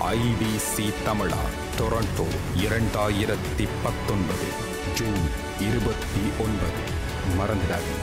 IBC தமிழா Toronto இரண்டாயிரத்தி பத்தொன்பது ஜூன் இருபத்தி ஒன்பது மறந்துடாதீங்க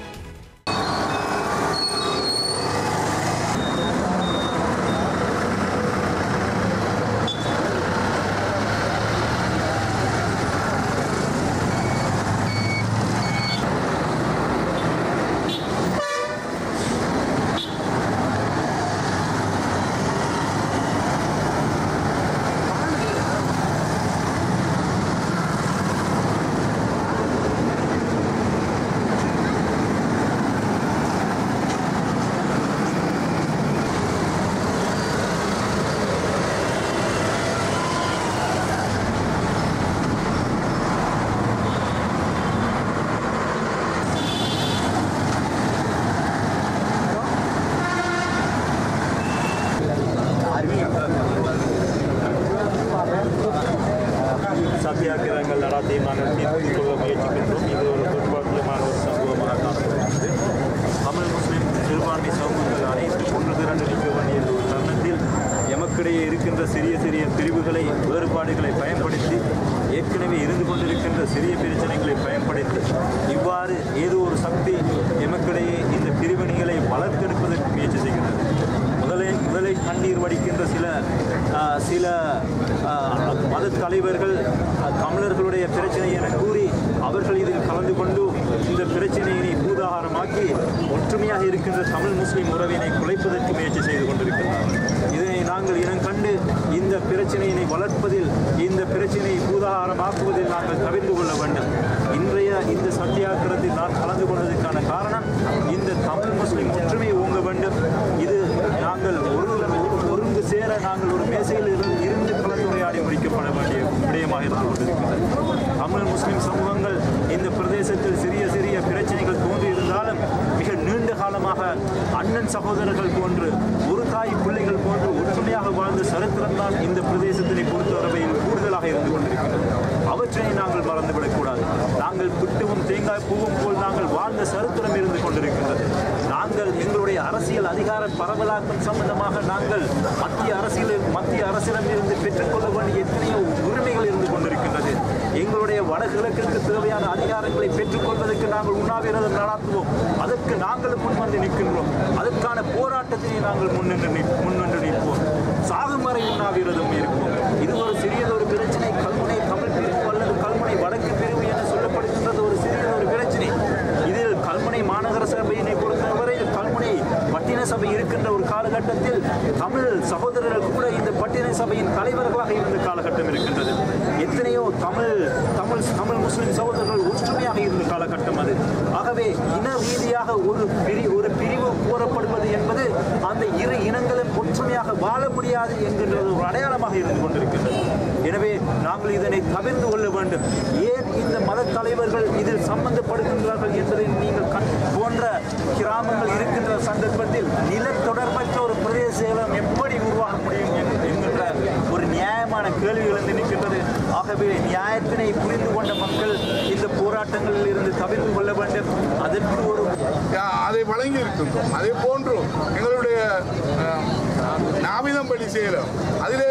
சத்தியாகிரகங்கள் நடாத்தி நாங்கள் தீர்த்து கொள்ள முயற்சிக்கின்றோம் இது ஒரு துர்பாக்கியமான ஒரு சம்பவமாக காணப்படுகிறது தமிழ் முஸ்லிம் சிறுபான்மை சமூகங்கள் அனைத்து ஒன்று திரண்டு நிற்க வேண்டிய இந்த ஒரு தருணத்தில் எமக்கிடையே இருக்கின்ற சிறிய சிறிய பிரிவுகளை வேறுபாடுகளை பயன்படுத்தி ஏற்கனவே இருந்து கொண்டிருக்கின்ற சிறிய பிரச்சனைகளை பயன்படுத்தி இவ்வாறு ஏதோ ஒரு சக்தி எமக்கிடையே இந்த பிரிவினைகளை வளர்த்தெடுப்பதற்கு முயற்சி செய்கின்றது முதலே முதலை கண்ணீர் வடிக்கின்ற சில ஆ, சில ஆ, மத தலைவர்கள் ஆ, தமிழர்களுடைய பிரச்சனை என கூறி அவர்கள் இதில் கலந்து கொண்டு இந்த பிரச்சனையினை பூதாகாரமாக்கி ஒற்றுமையாக இருக்கின்ற தமிழ் முஸ்லிம் உறவினை குலைப்பதற்கு முயற்சி செய்து கொண்டிருக்கிறார்கள் இதனை நாங்கள் இனம் கண்டு இந்த பிரச்சனையினை வளர்ப்பதில் இந்த பிரச்சனையை பூதாகாரமாக்குவதில் நாங்கள் தவிர்த்து கொள்ள வேண்டும் இன்றைய இந்த சத்தியாகிரகத்தில் நான் கலந்து கொண்டதற்கான காரணம் இந்த தமிழ் முஸ்லிம் ஒற்றுமை ஓங்க வேண்டும் இது நாங்கள் ஒரு ஒருங்கு சேர நாங்கள் ஒரு மேசையில் இருந்து இருந்து கலந்துரையாடி முடிக்கப்பட வேண்டிய விடயமாக இருந்து கொண்டிருக்கிறது தமிழ் முஸ்லிம் சமூகங்கள் இந்த பிரதேசத்தில் சிறிய சிறிய பிரச்சனைகள் தோன்றி இருந்தாலும் மிக நீண்ட காலமாக அண்ணன் சகோதரர்கள் போன்று ஒரு தாய் பிள்ளைகள் போன்று ஒற்றுமையாக வாழ்ந்த சரித்திரம் தான் இந்த பிரதேசத்தினை பொறுத்தவரையில் கூடுதலாக இருந்து கொண்டிருக்கிறது அவற்றினை நாங்கள் மறந்துவிடக்கூடாது நாங்கள் பிட்டுவும் தேங்காய் பூவும் போல் நாங்கள் வாழ்ந்த சரித்திரம் இருந்து கொண்டிருக்கின்றது நாங்கள் எங்களுடைய அரசியல் அதிகார பரவலாக்கம் சம்பந்தமாக நாங்கள் மத்திய அரசியல் மத்திய அரசிடம் இருந்து பெற்றுக்கொள்ள வேண்டிய எத்தனையோ உரிமைகள் இருந்து கொண்டிருக்கின்றது எங்களுடைய வடகிழக்கிற்கு தேவையான அதிகாரங்களை பெற்றுக்கொள்வதற்கு நாங்கள் உண்ணாவிரதம் நடாத்துவோம் அதற்கு நாங்களும் முன்வந்து நிற்கின்றோம் அதற்கான போராட்டத்தினை நாங்கள் முன்னின்று நிற்- முன்னின்று நிற்போம் சாகும் வரை உண்ணாவிரதம் இருப்போம் இது ஒரு சிறியதொரு பிரச்சனை கல்முனை தமிழ் பிரிவு அல்லது கல்முனை வடக்கு பிரிவு என சொல்லப்படுகின்றது ஒரு சிறியதொரு பிரச்சனை இதில் கல்முனை மாநகர சபையினை பொறுத்தவரை கல்முனை பட்டின சபை இருக்கின்ற ஒரு காலகட்டத்தில் தமிழ் சகோதரர்கள் கூட இந்த பட்டின சபையின் தலைவர்களாக இருந்த காலகட்டம் இருக்கின்றது எத்தனையோ தமிழ் தமிழ் தமிழ் முஸ்லிம் சகோதரர்கள் ஒற்றுமையாக இருந்த காலகட்டம் அது ஆகவே இன ரீதியாக ஒரு பிரி ஒரு பிரிவு கோரப்படுவது என்பது அந்த இரு இனங்களும் ஒற்றுமையாக வாழ முடியாது என்கின்ற ஒரு அடையாளமாக இருந்து கொண்டிருக்கின்றது எனவே நாங்கள் இதனை தவிர்த்து கொள்ள வேண்டும் ஏன் இந்த மத தலைவர்கள் இதில் சம்பந்தப்படுகின்றார்கள் என்பதை நீங்கள் கண் போன்ற கிராமங்கள் இருக்கின்ற சந்தர்ப்பத்தில் நில தொடர்பற்ற ஒரு பிரதேச செயலம் எப்படி உருவாக முடியும் என்- என்கின்ற ஒரு நியாயமான கேள்வி எழுந்து நிற்கின்றது ஆகவே நியாயத்தினை புரிந்து கொண்ட மக்கள் இந்த போராட்டங்களில் இருந்து தவிர்த்து கொள்ள வேண்டும் அதற்கு ஒரு யா- அதை வழங்கி இருக்கின்றோம் அதே போன்று எங்களுடைய அஹ், நாவிதம்பள்ளி சேலம் அதில்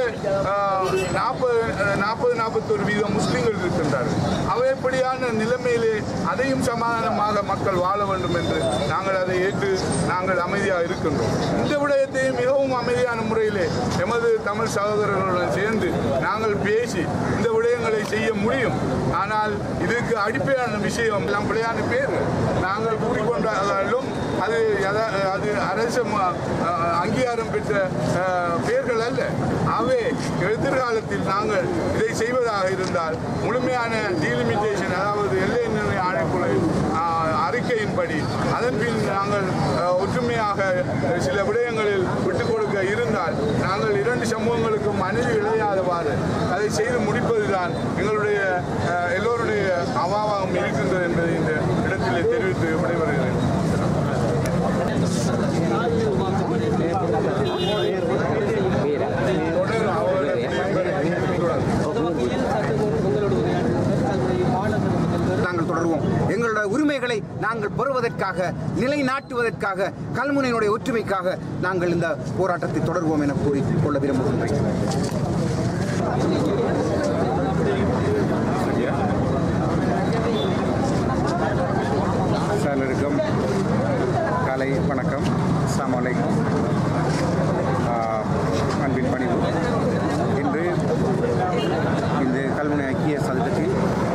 நாற்பது நாற்பது நாற்பத்தொரு வீதம் முஸ்லீம்கள் இருக்கின்றார்கள் அவை எப்படியான நிலைமையிலே அதையும் சமாதானமாக மக்கள் வாழ வேண்டும் என்று நாங்கள் அதை ஏற்று நாங்கள் அமைதியாக இருக்கின்றோம் இந்த விடயத்தையும் மிகவும் அமைதியான முறையிலே எமது தமிழ் சகோதரர்களுடன் சேர்ந்து நாங்கள் பேசி இந்த விடயங்களை செய்ய முடியும் ஆனால் இதுக்கு அடிப்படையான விஷயம் எல்லாம் பிள்ளையான பேர் நாங்கள் கூறிக்கொண்டாலும் அது எத- அது அரசு ம- அஹ் அங்கீகாரம் பெற்ற அஹ், பெயர்கள் அல்ல ஆகவே எதிர்காலத்தில் நாங்கள் இதை செய்வதாக இருந்தால் முழுமையான டீலிமிட்டேஷன் அதாவது எல்லை நிர்ணய ஆணைக்குழு அஹ், அறிக்கையின்படி அதன் பின் நாங்கள் அஹ், ஒற்றுமையாக சில விடயங்களில் விட்டுக் கொடுக்க இருந்தால் நாங்கள் இரண்டு சமூகங்களுக்கும் அநீதி இழையாதவாறு அதை செய்து முடிப்பதுதான் எங்களுடைய அஹ், எல்லோருடைய அவாவாகம் இருக்கின்றது என்பதை இந்த இடத்திலே தெரிவித்து விடைபெறுகிறேன் தொடர் அவர்களுடைய நாங்கள் தொடருவோம் எங்களோட உரிமைகளை நாங்கள் நாங்கள் பெறுவதற்காக நிலைநாட்டுவதற்காக கல்முனையினுடைய ஒற்றுமைக்காக நாங்கள் இந்த போராட்டத்தை தொடர்வோம் என கூறிக்கொள்ள விரும்புகின்றேன் சாலருக்கும் காலை வணக்கம் அஸ்ஸலாமு அலைக்கும் ஆஹ், அன்பின் பணிவு இன்று இந்த கல்முனை ஐக்கிய சதுக்கத்தில்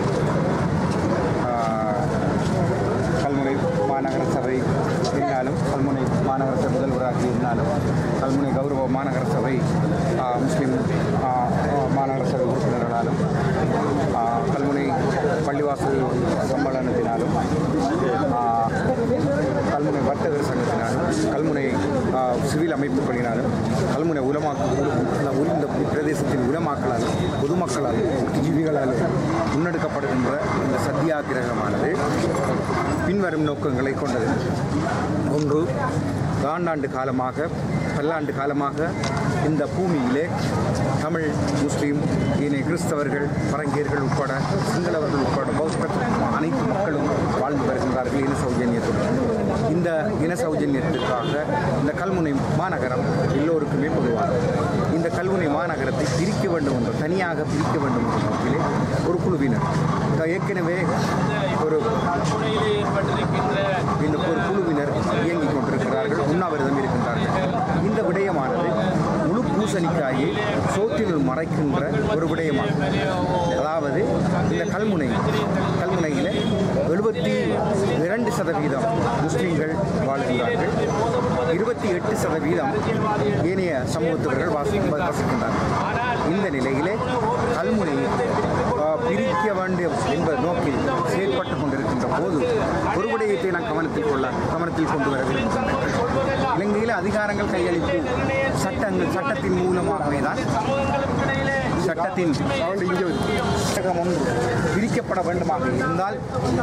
ஆஹ், கல்முனை மாநகர சபை இருந்தாலும் கல்முனை மாநகர சபை முதல்வராக இருந்தாலும் கல்முனை கௌரவ மாநகர சபை ஆஹ், முஸ்லிம் ஆஹ், ஆஹ், மாநகர சபை உறுப்பினர்களாலும் ஆஹ், கல்முனை பள்ளிவாசல் சம்மேளனத்தினாலும் ஆஹ், கல்முனை வர்த்தகர் சங்கத்தினாலும் கல்முனை ஆஹ், சிவில் அமைப்புகளினாலும் கல்முனை உலமா உல- இந்த பிரதேசத்தின் உலமாக்களாலும் பொதுமக்களாலும் புத்திஜீவிகளாலும் முன்னெடுக்கப்படுகின்ற இந்த சத்தியாகிரகமானது பின்வரும் நோக்கங்களை கொண்டது ஒன்று ஆண்டாண்டு காலமாக பல்லாண்டு காலமாக இந்த பூமியிலே தமிழ் முஸ்லீம் இனி கிறிஸ்தவர்கள் பரங்கியர்கள் உட்பட சிங்களவர்கள் உட்பட பௌத்த அனைத்து மக்களும் வாழ்ந்து வருகின்றார்கள் இன சௌஜன்யத்துடன் இந்த இன சௌஜன்யத்திற்காக இந்த கல்முனை மாநகரம் எல்லோருக்குமே பொதுவானது இந்த கல்முனை மாநகரத்தை பிரிக்க வேண்டும் என்று தனியாக பிரிக்க வேண்டும் என்ற நோக்கிலே ஒரு குழுவினர் த- ஏற்கனவே ஒரு இந்த ஒரு குழுவினர் இயங்கிக் கொண்டிருக்கிறார்கள் உண்ணாவிரதம் இருக்கின்றார்கள் இந்த விடயமானது முழு பூசணிக்காயை சோற்றினுள் மறைக்கின்ற ஒரு விடயமாகும் அதாவது இந்த கல்முனை கல்முனையில் எழுபத்தி இரண்டு சதவீதம் முஸ்லீம்கள் வாழ்கின்றார்கள் இருபத்தி எட்டு சதவீதம் ஏனைய சமூகத்தவர்கள் வாசி வசிக்கின்றார்கள் இந்த நிலையிலே கல்முனை ஆஹ், பிரிக்க வேண்டும் என்பது நோக்கில் செயற்பட்டு கொண்டிருக்கின்ற போது ஒரு விடயத்தை நான் கவனத்தில் கொள்ள கவனத்தில் கொண்டு வர விரும்புகின்றேன் இலங்கையில் அதிகாரங்கள் கையளிப்பு சட்டங்கள் சட்டத்தின் மூலமாகவே தான் சட்டத்தின் புத்தகம் ஒன்று பிரிக்கப்பட வேண்டுமாக இருந்தால்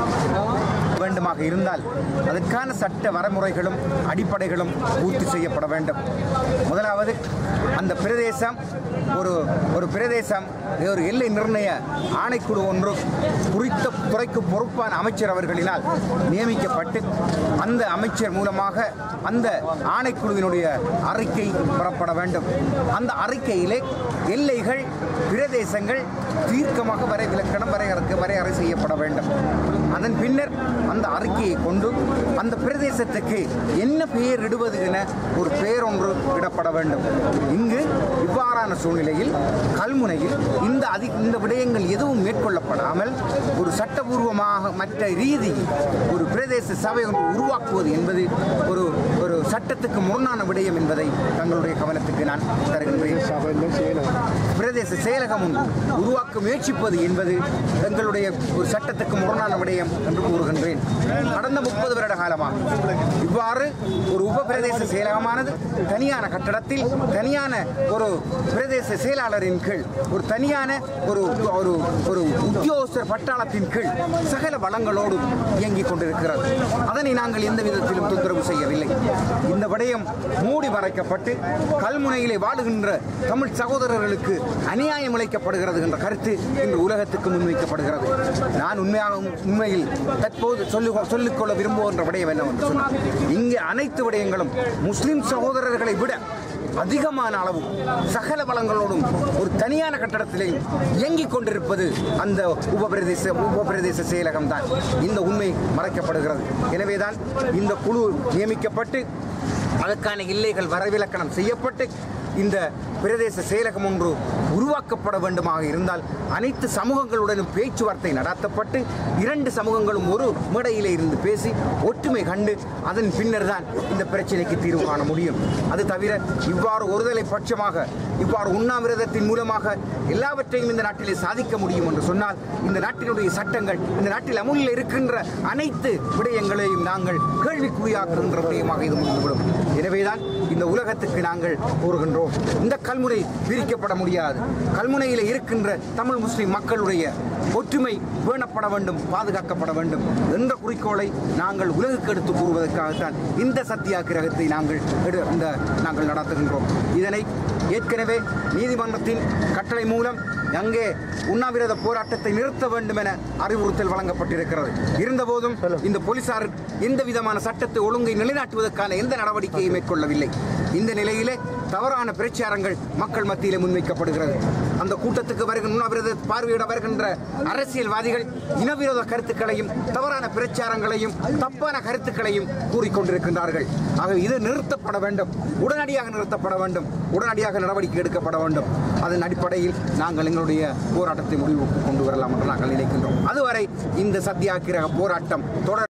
வேண்டுமாக இருந்தால் அதற்கான சட்ட வரைமுறைகளும் அடிப்படைகளும் பூர்த்தி செய்யப்பட வேண்டும் முதலாவது அந்த பிரதேசம் ஒரு ஒரு பிரதேசம் ஒரு எல்லை நிர்ணய ஆணைக்குழு ஒன்று குறித்த துறைக்கு பொறுப்பான அமைச்சர் அவர்களினால் நியமிக்கப்பட்டு அந்த அமைச்சர் மூலமாக அந்த ஆணைக்குழுவினுடைய அறிக்கை பெறப்பட வேண்டும் அந்த அறிக்கையிலே எல்லைகள் பிரதேசங்கள் தீர்க்கமாக வரை விலக்கணம் வரையறுக்க வரையறை செய்யப்பட வேண்டும் அதன் பின்னர் அந்த அறிக்கையை கொண்டு அந்த பிரதேசத்துக்கு என்ன பெயர் இடுவது என ஒரு பெயர் ஒன்று இடப்பட வேண்டும் இங்கு இவ்வாறான சூழ்நிலையில் கல்முனையில் இந்த அதி இந்த விடயங்கள் எதுவும் மேற்கொள்ளப்படாமல் ஒரு சட்டபூர்வமாக மற்ற ரீதியில் ஒரு பிரதேச சபை ஒன்று உருவாக்குவது என்பது ஒரு ஒரு சட்டத்துக்கு முரணான விடயம் என்பதை தங்களுடைய கவனத்துக்கு நான் தருகின்றேன் பிரதேச செயலகம் ஒன்று உருவாக்க முயற்சிப்பது என்பது எங்களுடைய ஒரு சட்டத்துக்கு முரணான விடயம் என்று கூறுகின்றேன் கடந்த முப்பது வருட காலமாக இவ்வாறு ஒரு உப பிரதேச செயலகமானது தனியான கட்டடத்தில் தனியான ஒரு பிரதேச செயலாளரின் கீழ் ஒரு தனியான ஒரு ஒரு ஒரு உத்தியோகஸ்தர் பட்டாளத்தின் கீழ் சகல வளங்களோடு இயங்கிக் கொண்டிருக்கிறது அதனை நாங்கள் எந்த விதத்திலும் தொந்தரவு செய்யவில்லை இந்த விடயம் மூடி மறைக்கப்பட்டு கல்முனையிலே வாழுகின்ற தமிழ் சகோதரர்களுக்கு அநியாயம் இழைக்கப்படுகிறது என்ற கருத்து இன்று உலகத்துக்கு முன்வைக்கப்படுகிறது நான் உண்மையாக உண்மையில் தற்போது சொல்லி சொல்லிக்கொள்ள விரும்புகின்ற விடயம் என்னவென்று சொன்னால் இங்கே அனைத்து விடயங்களும் முஸ்லிம் சகோதரர்களை விட அதிகமான அளவு சகல வளங்களோடும் ஒரு தனியான கட்டடத்திலே இயங்கிக் கொண்டிருப்பது அந்த உபபிரதேச உபபிரதேச செயலகம் தான் இந்த உண்மை மறைக்கப்படுகிறது எனவேதான் இந்த குழு நியமிக்கப்பட்டு அதற்கான எல்லைகள் வரைவிலக்கணம் செய்யப்பட்டு இந்த பிரதேச செயலகம் ஒன்று உருவாக்கப்பட வேண்டுமாக இருந்தால் அனைத்து சமூகங்களுடனும் பேச்சுவார்த்தை நடத்தப்பட்டு இரண்டு சமூகங்களும் ஒரு மேடையிலே இருந்து பேசி ஒற்றுமை கண்டு அதன் பின்னர் தான் இந்த பிரச்சனைக்கு தீர்வு காண முடியும் அது தவிர இவ்வாறு ஒருதலை பட்சமாக இவ்வாறு உண்ணாவிரதத்தின் மூலமாக எல்லாவற்றையும் இந்த நாட்டிலே சாதிக்க முடியும் என்று சொன்னால் இந்த நாட்டினுடைய சட்டங்கள் இந்த நாட்டில் அமுலில் இருக்கின்ற அனைத்து விடயங்களையும் நாங்கள் கேள்விக்குறியாக்குகின்ற விடயமாக இது முடிந்துவிடும் எனவேதான் இந்த உலகத்துக்கு நாங்கள் கூறுகின்றோம் இந்த கல்முனை பிரிக்கப்பட முடியாது கல்முனையில் இருக்கின்ற தமிழ் முஸ்லிம் மக்களுடைய ஒற்றுமை பேணப்பட வேண்டும் பாதுகாக்கப்பட வேண்டும் என்ற குறிக்கோளை நாங்கள் உலகுக்கு எடுத்து கூறுவதற்காகத்தான் இந்த சத்தியாகிரகத்தை நாங்கள் எடு- இந்த நாங்கள் நடத்துகின்றோம் இதனை ஏற்கனவே நீதிமன்றத்தின் கட்டளை மூலம் அங்கே உண்ணாவிரத போராட்டத்தை நிறுத்த வேண்டும் என அறிவுறுத்தல் வழங்கப்பட்டிருக்கிறது இருந்தபோதும் இந்த போலீசார் எந்த விதமான சட்டத்தை ஒழுங்கை நிலைநாட்டுவதற்கான எந்த நடவடிக்கையும் மேற்கொள்ளவில்லை இந்த நிலையிலே தவறான பிரச்சாரங்கள் மக்கள் மத்தியிலே முன்வைக்கப்படுகிறது அந்த கூட்டத்துக்கு வருகின்ற உண்ணாவிரத பார்வையிட வருகின்ற அரசியல்வாதிகள் இனவிரோத கருத்துக்களையும் தவறான பிரச்சாரங்களையும் தப்பான கருத்துக்களையும் கூறிக்கொண்டிருக்கின்றார்கள் ஆகவே இது நிறுத்தப்பட வேண்டும் உடனடியாக நிறுத்தப்பட வேண்டும் உடனடியாக நடவடிக்கை எடுக்கப்பட வேண்டும் அதன் அடிப்படையில் நாங்கள் எங்களுடைய போராட்டத்தை முடிவுக்கு கொண்டு வரலாம் என்று நாங்கள் நினைக்கின்றோம் அதுவரை இந்த சத்தியாகிரக போராட்டம் தொடர்